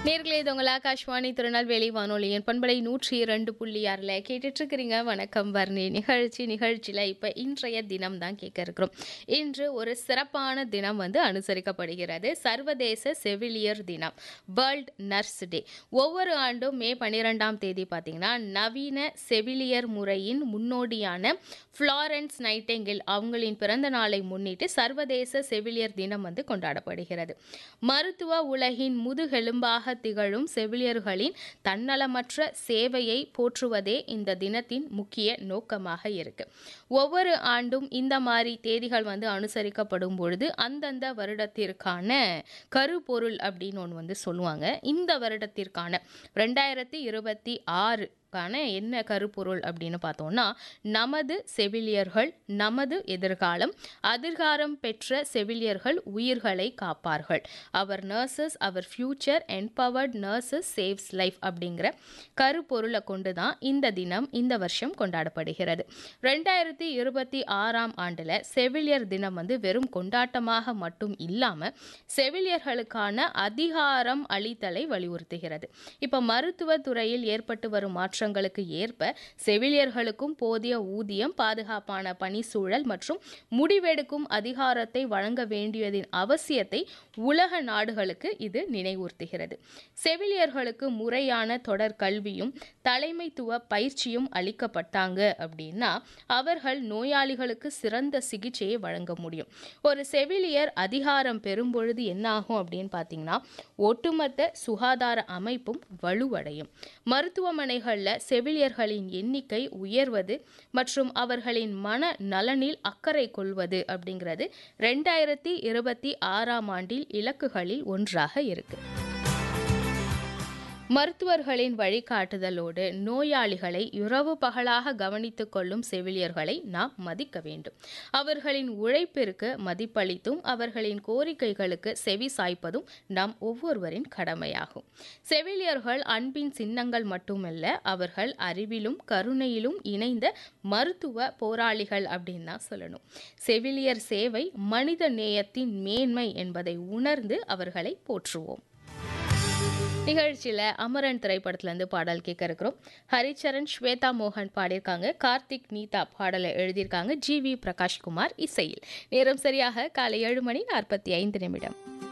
நேர்களே இது உங்கள் ஆகாஷ்வாணி திருநெல்வேலி வானொலியின் பண்பலை நூற்றி இரண்டு புள்ளி ஆறில் கேட்டுட்டு இருக்கிறீங்க வணக்கம் வர்ணி நிகழ்ச்சி நிகழ்ச்சியில் இப்போ இன்றைய தினம் தான் கேட்க இருக்கிறோம் இன்று ஒரு சிறப்பான தினம் வந்து அனுசரிக்கப்படுகிறது சர்வதேச செவிலியர் தினம் வேர்ல்ட் நர்ஸ் டே ஒவ்வொரு ஆண்டும் மே பன்னிரெண்டாம் தேதி பார்த்தீங்கன்னா நவீன செவிலியர் முறையின் முன்னோடியான ஃப்ளாரன்ஸ் நைட்டிங்கில் அவங்களின் பிறந்த நாளை முன்னிட்டு சர்வதேச செவிலியர் தினம் வந்து கொண்டாடப்படுகிறது மருத்துவ உலகின் முதுகெலும்பாக திகழும் செவிலியர்களின் தன்னலமற்ற சேவையை போற்றுவதே இந்த தினத்தின் முக்கிய நோக்கமாக இருக்கு ஒவ்வொரு ஆண்டும் இந்த மாதிரி தேதிகள் வந்து அனுசரிக்கப்படும் பொழுது அந்தந்த வருடத்திற்கான கருப்பொருள் அப்படின்னு ஒன்று வந்து சொல்லுவாங்க இந்த வருடத்திற்கான ரெண்டாயிரத்தி இருபத்தி ஆறு க்கான என்ன கருப்பொருள் அப்படின்னு பார்த்தோம்னா நமது செவிலியர்கள் நமது எதிர்காலம் அதிகாரம் பெற்ற செவிலியர்கள் உயிர்களை காப்பார்கள் அவர் நர்சஸ் அவர் future empowered nurses saves life அப்படிங்கிற கருப்பொருளை கொண்டு தான் இந்த தினம் இந்த வருஷம் கொண்டாடப்படுகிறது ரெண்டாயிரத்தி இருபத்தி ஆறாம் ஆண்டில் செவிலியர் தினம் வந்து வெறும் கொண்டாட்டமாக மட்டும் இல்லாமல் செவிலியர்களுக்கான அதிகாரம் அளித்தலை வலியுறுத்துகிறது இப்போ மருத்துவத்துறையில் ஏற்பட்டு வரும் மாற்றங்களுக்கு ஏற்ப செவிலியர்களுக்கும் போதிய ஊதியம் பாதுகாப்பான பணி சூழல் மற்றும் முடிவெடுக்கும் அதிகாரத்தை வழங்க வேண்டியதின் அவசியத்தை உலக நாடுகளுக்கு இது நினைவூர்த்துகிறது செவிலியர்களுக்கு முறையான தொடர் கல்வியும் தலைமைத்துவ பயிற்சியும் அளிக்கப்பட்டாங்க அப்படின்னா அவர்கள் நோயாளிகளுக்கு சிறந்த சிகிச்சையை வழங்க முடியும் ஒரு செவிலியர் அதிகாரம் பெறும்பொழுது என்ன ஆகும் அப்படின்னு பார்த்தீங்கன்னா ஒட்டுமொத்த சுகாதார அமைப்பும் வலுவடையும் மருத்துவமனைகளில் செவிலியர்களின் எண்ணிக்கை உயர்வது மற்றும் அவர்களின் மன நலனில் அக்கறை கொள்வது அப்படிங்கிறது ரெண்டாயிரத்தி இருபத்தி ஆறாம் ஆண்டில் இலக்குகளில் ஒன்றாக இருக்கு மருத்துவர்களின் வழிகாட்டுதலோடு நோயாளிகளை இரவு பகலாக கவனித்துக் கொள்ளும் செவிலியர்களை நாம் மதிக்க வேண்டும் அவர்களின் உழைப்பிற்கு மதிப்பளித்தும் அவர்களின் கோரிக்கைகளுக்கு செவி சாய்ப்பதும் நம் ஒவ்வொருவரின் கடமையாகும் செவிலியர்கள் அன்பின் சின்னங்கள் மட்டுமல்ல அவர்கள் அறிவிலும் கருணையிலும் இணைந்த மருத்துவ போராளிகள் அப்படின்னு தான் சொல்லணும் செவிலியர் சேவை மனித நேயத்தின் மேன்மை என்பதை உணர்ந்து அவர்களை போற்றுவோம் நிகழ்ச்சியில் அமரன் திரைப்படத்துலேருந்து பாடல் கேட்க இருக்கிறோம் ஹரிச்சரன் ஸ்வேதா மோகன் பாடியிருக்காங்க கார்த்திக் நீதா பாடலை எழுதியிருக்காங்க ஜி வி பிரகாஷ்குமார் இசையில் நேரம் சரியாக காலை ஏழு மணி நாற்பத்தி ஐந்து நிமிடம்